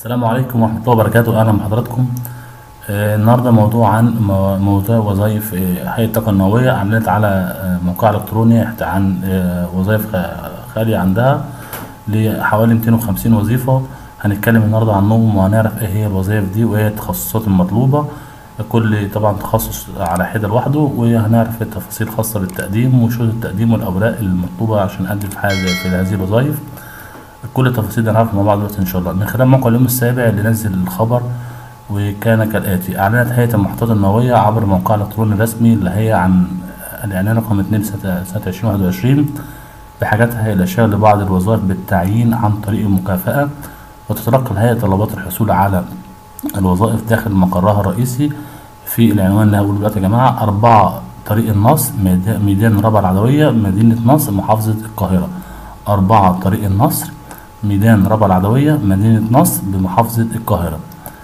السلام عليكم ورحمة الله وبركاته أهلا بحضراتكم آه، النهاردة موضوع عن مو- موضوع وظائف آه، هيئة الطاقة النووية أعلنت على آه، موقع إلكتروني احت- عن آه، وظائف خ- خالية عندها لحوالي 250 وظيفة هنتكلم النهاردة عنهم وهنعرف ايه هي الوظائف دي وايه التخصصات المطلوبة كل طبعا تخصص على حدة لوحده وهنعرف التفاصيل الخاصة بالتقديم وشروط التقديم والأوراق المطلوبة عشان أقدم في حاجة في هذه الوظائف كل التفاصيل دي هنعرفها مع بعض دلوقتي ان شاء الله من خلال موقع اليوم السابع اللي نزل الخبر وكان كالاتي اعلنت هيئه المحطات النوويه عبر موقع الالكتروني الرسمي اللي هي عن الاعلان رقم 2 سنه سنة 2021 بحاجاتها الى شغل بعض الوظائف بالتعيين عن طريق المكافاه وتتلقى الهيئه طلبات الحصول على الوظائف داخل مقرها الرئيسي في العنوان اللي هقوله دلوقتي يا جماعه أربعة طريق النصر ميدا- ميدان ربع العدوية مدينة نصر محافظة القاهرة أربعة طريق النصر ميدان ربع العدوية مدينة نصر بمحافظة القاهرة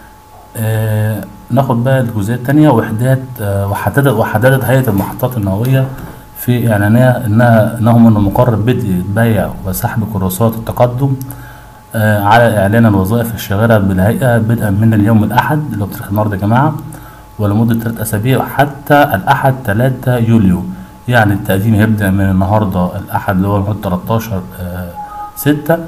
آه ناخد بقى الجزئية التانية وحدات آه وحددت وحددت هيئة المحطات النووية في إعلانها إنها إنه من المقرر بدء بيع وسحب كراسات التقدم آه على إعلان الوظائف الشاغرة بالهيئة بدءا من اليوم الأحد اللي هو بتاريخ النهاردة يا جماعة ولمدة ثلاث أسابيع حتى الأحد 3 يوليو يعني التقديم هيبدأ من النهاردة الأحد اللي هو المفروض 13 آه 6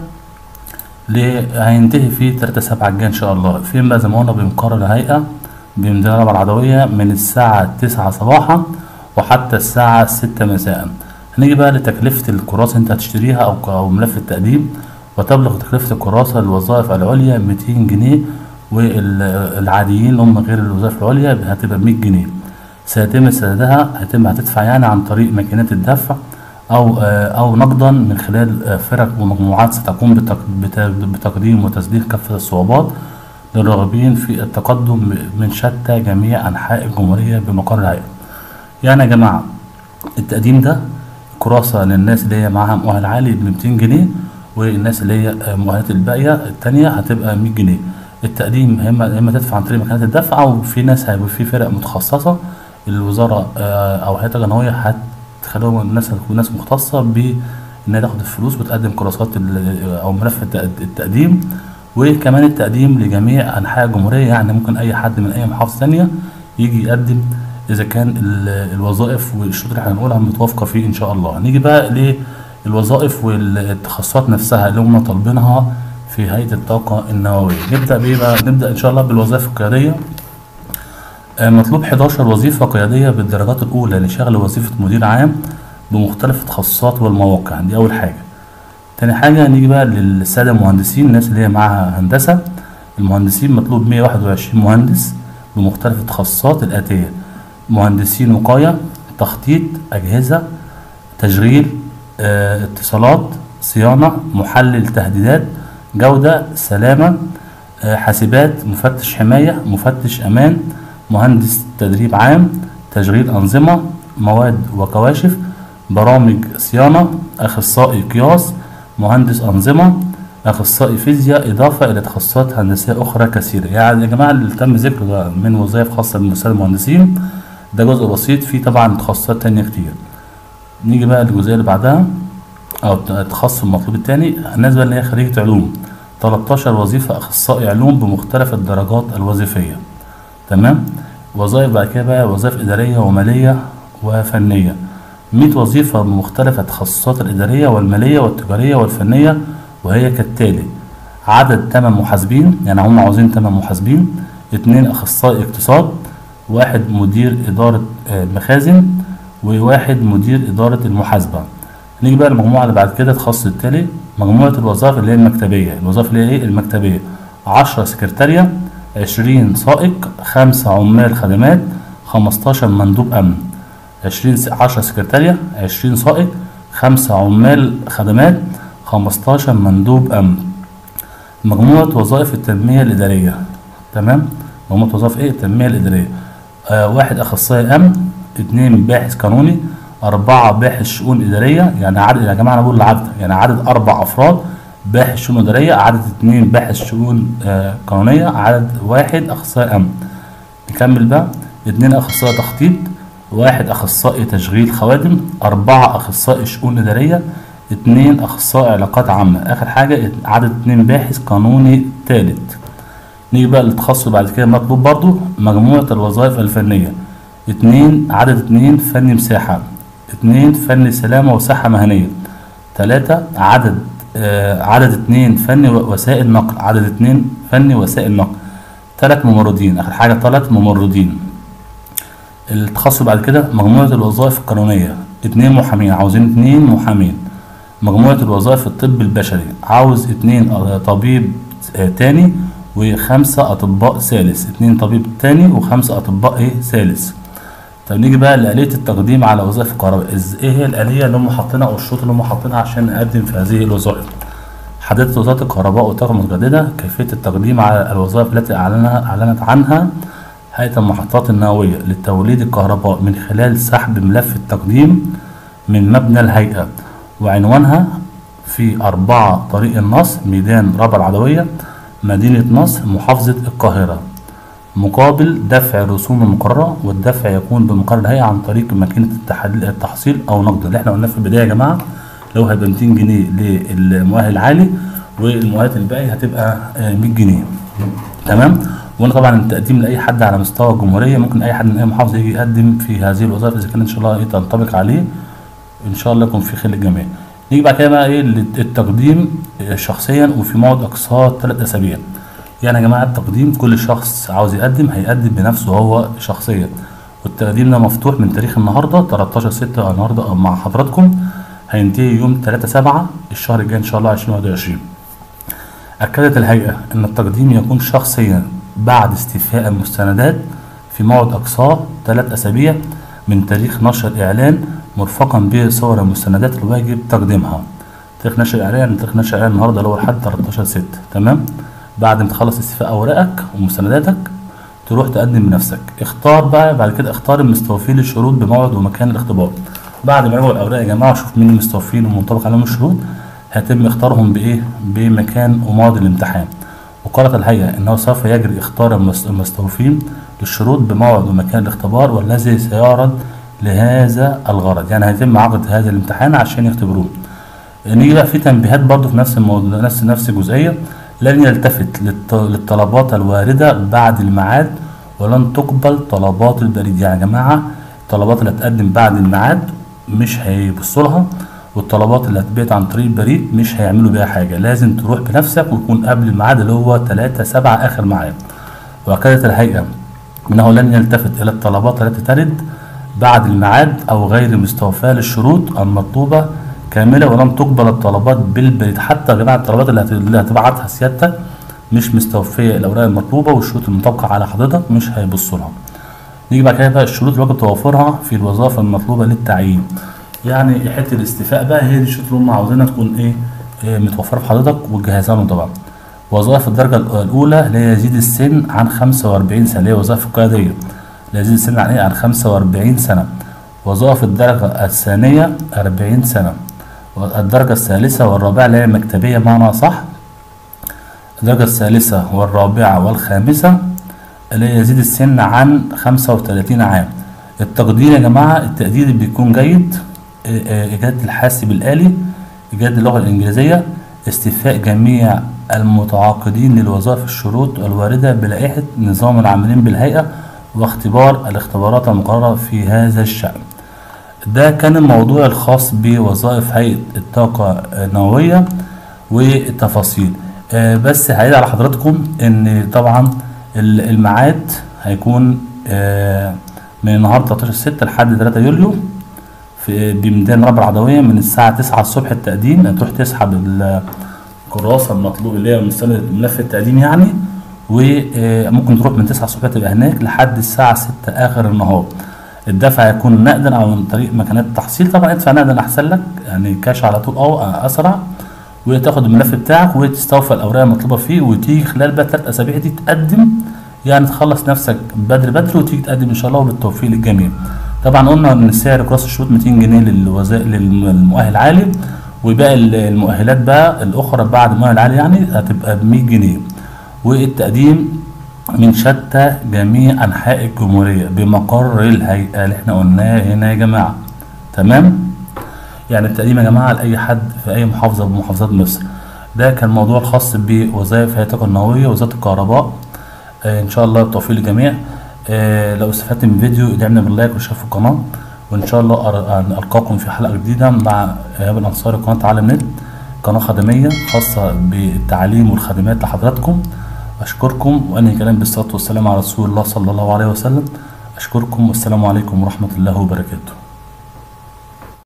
ل- هينتهي في 3 7 الجاي ان شاء الله فين بقى زي ما قلنا بمقر الهيئة بمدينة رابعة العدوية من الساعة 9 صباحا وحتى الساعة 6 مساء هنيجي بقى لتكلفة الكراسة انت هتشتريها او او ملف التقديم وتبلغ تكلفة الكراسة للوظائف العليا 200 جنيه والعاديين اللي هم غير الوظائف العليا هتبقى 100 جنيه سيتم سدادها هيتم هتدفع يعني عن طريق ماكينات الدفع أو آه، أو نقدا من خلال آه، فرق ومجموعات ستقوم بتق- بت- بتقديم وتسديد كافة الصعوبات للراغبين في التقدم من شتى جميع أنحاء الجمهورية بمقر الهيئة. يعني يا جماعة التقديم ده كراسة للناس اللي هي معاها مؤهل عالي ب 200 جنيه والناس اللي هي آه، مؤهلات الباقية التانية هتبقى 100 جنيه. التقديم يا اما يا اما تدفع عن طريق مكانات الدفع او في ناس هيبقى في فرق متخصصه الوزاره آه، او هيئه الجمهوريه هتخليهم الناس هتكون ناس مختصه ب انها تاخد الفلوس وتقدم كراسات ال- او ملف التق- التقديم وكمان التقديم لجميع انحاء الجمهوريه يعني ممكن اي حد من اي محافظه ثانيه يجي يقدم اذا كان ال- الوظائف والشروط اللي هنقولها متوافقه فيه ان شاء الله نيجي بقى للوظائف والتخصصات نفسها اللي هم طالبينها في هيئه الطاقه النوويه نبدا بايه بقى نبدا ان شاء الله بالوظائف القياديه آه، مطلوب 11 وظيفة قيادية بالدرجات الأولى لشغل وظيفة مدير عام بمختلف التخصصات والمواقع دي أول حاجة تاني حاجة نيجي بقى للسادة المهندسين الناس اللي هي معاها هندسة المهندسين مطلوب 121 مهندس بمختلف التخصصات الآتية مهندسين وقاية تخطيط أجهزة تشغيل آه، اتصالات صيانة محلل تهديدات جودة سلامة آه، حاسبات مفتش حماية مفتش أمان مهندس تدريب عام تشغيل أنظمة مواد وكواشف برامج صيانة أخصائي قياس مهندس أنظمة أخصائي فيزياء إضافة إلى تخصصات هندسية أخرى كثيرة يعني يا جماعة اللي تم ذكره ده من وظائف خاصة بالمستشفى المهندسين ده جزء بسيط في طبعا تخصصات تانية كتير نيجي بقى للجزئية اللي بعدها أو التخصص المطلوب التاني الناس بقى اللي هي خريجة علوم 13 وظيفة أخصائي علوم بمختلف الدرجات الوظيفية تمام وظائف بعد كده بقى وظائف إدارية ومالية وفنية 100 وظيفة بمختلف التخصصات الإدارية والمالية والتجارية والفنية وهي كالتالي عدد 8 محاسبين يعني هم عاوزين 8 محاسبين اتنين أخصائي اقتصاد واحد مدير إدارة آه، مخازن وواحد مدير إدارة المحاسبة نيجي بقى المجموعة اللي بعد كده التخصص التالي مجموعة الوظائف اللي هي المكتبية الوظائف اللي هي ايه المكتبية عشرة سكرتارية عشرين سائق خمسة عمال خدمات خمستاشر مندوب أمن عشرين س- عشرة سكرتارية عشرين سائق خمسة عمال خدمات خمستاشر مندوب أمن مجموعة وظائف التنمية الإدارية تمام مجموعة وظائف إيه التنمية الإدارية آه واحد أخصائي أمن اتنين باحث قانوني أربعة باحث شؤون إدارية يعني عدد يا جماعة أنا بقول العدد يعني عدد أربع أفراد باحث شؤون إدارية عدد اتنين باحث شؤون آه قانونية عدد واحد أخصائي أمن نكمل بقى اتنين أخصائي تخطيط واحد أخصائي تشغيل خوادم أربعة أخصائي شؤون إدارية اتنين أخصائي علاقات عامة آخر حاجة ات- عدد اتنين باحث قانوني تالت نيجي بقى للتخصص بعد كده مطلوب برضو مجموعة الوظائف الفنية اتنين عدد اتنين فني مساحة اتنين فني سلامة وصحة مهنية تلاتة عدد آه عدد اتنين فني و- وسائل نقل عدد اتنين فني وسائل نقل تلات ممرضين آخر حاجة تلات ممرضين التخصص بعد كده مجموعة الوظائف القانونية اتنين محامين عاوزين اتنين محامين مجموعة الوظائف الطب البشري عاوز اتنين آه، طبيب آه، تاني وخمسة أطباء ثالث اتنين طبيب تاني وخمسة أطباء ايه ثالث طب نيجي بقى لآلية التقديم على وظائف الكهرباء إز- ايه هي الآلية اللي هم حاطينها أو الشروط اللي هم حاطينها عشان نقدم في هذه الوظائف حددت وزارة الكهرباء والطاقة المتجددة كيفية التقديم على الوظائف التي أعلنها أعلنت عنها هيئة المحطات النووية لتوليد الكهرباء من خلال سحب ملف التقديم من مبنى الهيئة وعنوانها في أربعة طريق النصر ميدان رابعة العدوية مدينة نصر محافظة القاهرة مقابل دفع الرسوم المقررة والدفع يكون بمقر الهيئة عن طريق ماكينة التحل- التحصيل أو نقد اللي احنا قلناه في البداية يا جماعة لو هيبقى 200 جنيه للمؤهل العالي والمؤهلات الباقي هتبقى آه، 100 جنيه تمام وانا طبعا التقديم لاي حد على مستوى الجمهوريه ممكن اي حد من اي محافظه يجي يقدم في هذه الوظائف اذا كان ان شاء الله ايه تنطبق عليه ان شاء الله يكون في خير للجميع نيجي بعد كده بقى ايه للتقديم آه، شخصيا وفي موعد اقصاه ثلاث اسابيع يعني يا جماعه التقديم كل شخص عاوز يقدم هيقدم بنفسه هو شخصيا والتقديم ده مفتوح من تاريخ النهارده 13 6 النهارده مع حضراتكم هينتهي يوم 3 7 الشهر الجاي ان شاء الله 2021 أكدت الهيئة أن التقديم يكون شخصيا بعد استيفاء المستندات في موعد أقصاه ثلاث أسابيع من تاريخ نشر الإعلان مرفقا بصور المستندات الواجب تقديمها تاريخ نشر الإعلان تاريخ نشر الإعلان النهاردة اللي هو لحد 13 6 تمام بعد ما تخلص استيفاء أوراقك ومستنداتك تروح تقدم بنفسك اختار بقى بعد كده اختار المستوفين للشروط بموعد ومكان الاختبار بعد ما يراجعوا الاوراق يا جماعه وشوف مين المستوفين ومنطبق عليهم الشروط هيتم اختارهم بايه بمكان وموعد الامتحان وقالت الهيئه انه سوف يجري اختار المس- المستوفين للشروط بموعد ومكان الاختبار والذي سيعرض لهذا الغرض يعني هيتم عقد هذا الامتحان عشان يختبروه نيجي بقى في تنبيهات برضو في نفس الموضوع نفس نفس الجزئية لن يلتفت للط- للطلبات الواردة بعد الميعاد ولن تقبل طلبات البريد يعني يا جماعة الطلبات اللي هتقدم بعد الميعاد مش هيبصوا لها والطلبات اللي هتبعت عن طريق البريد مش هيعملوا بيها حاجة لازم تروح بنفسك ويكون قبل الميعاد اللي هو 3 7 آخر ميعاد وأكدت الهيئة أنه لن يلتفت إلى الطلبات التي ترد بعد الميعاد أو غير مستوفاة للشروط المطلوبة كاملة ولم تقبل الطلبات بالبريد حتى يا جماعة الطلبات اللي هت- اللي هتبعتها سيادتك مش مستوفية الأوراق المطلوبة والشروط المطابقة على حضرتك مش هيبصوا لها. نيجي بعد كده بقى الشروط اللي واجب توفرها في الوظائف المطلوبة للتعيين. يعني حتة الاستيفاء بقى هي دي الشروط اللي هم عاوزينها تكون إيه, إيه متوفرة في حضرتك وتجهزها لهم طبعا. وظائف الدرجة الأولى لا يزيد السن عن 45 سنة اللي هي وظائف القيادية. لا يزيد السن عن إيه؟ عن 45 سنة. وظائف الدرجة الثانية 40 سنة. الدرجة الثالثة والرابعة اللي هي مكتبية معنى صح الدرجة الثالثة والرابعة والخامسة اللي يزيد السن عن 35 عام التقدير يا جماعة التقدير بيكون جيد إ- إ- إيجاد الحاسب الآلي إيجاد اللغة الإنجليزية استيفاء جميع المتعاقدين للوظائف الشروط الواردة بلائحة نظام العاملين بالهيئة واختبار الاختبارات المقررة في هذا الشأن ده كان الموضوع الخاص بوظائف هيئة الطاقة النووية والتفاصيل آه، بس هعيد على حضراتكم ان طبعا ال- الميعاد هيكون آه، من النهارده 13 6 لحد 3 يوليو في بميدان رابعة العدوية من الساعة 9 الصبح التقديم هتروح تسحب الكراسة المطلوب اللي هي مستند ملف التقديم يعني وممكن تروح من 9 الصبح تبقى هناك لحد الساعة 6 آخر النهار الدفع هيكون نقدا أو من طريق مكانات التحصيل طبعا ادفع نقدا أحسن لك يعني كاش على طول أو أسرع وتاخد الملف بتاعك وتستوفى الأوراق المطلوبة فيه وتيجي خلال بقى الثلاث أسابيع دي تقدم يعني تخلص نفسك بدري بدري وتيجي تقدم إن شاء الله وبالتوفيق للجميع طبعا قلنا ان سعر كراس الشروط 200 جنيه للوظائف للمؤهل العالي وباقي المؤهلات بقى الاخرى بعد المؤهل العالي يعني هتبقى ب 100 جنيه والتقديم من شتى جميع انحاء الجمهوريه بمقر الهيئه اللي احنا قلناه هنا يا جماعه تمام يعني التقديم يا جماعه لاي حد في اي محافظه من محافظات مصر ده كان موضوع خاص بوظائف هيئه الطاقه النوويه وزاره الكهرباء آه، ان شاء الله التوفيق للجميع آه، لو استفدت من الفيديو ادعمنا باللايك وشير في القناه وان شاء الله أر- القاكم في حلقه جديده مع ايهاب الانصاري قناه عالم نت قناه خدميه خاصه بالتعليم والخدمات لحضراتكم اشكركم وانهي كلام بالصلاه والسلام على رسول الله صلى الله عليه وسلم اشكركم والسلام عليكم ورحمه الله وبركاته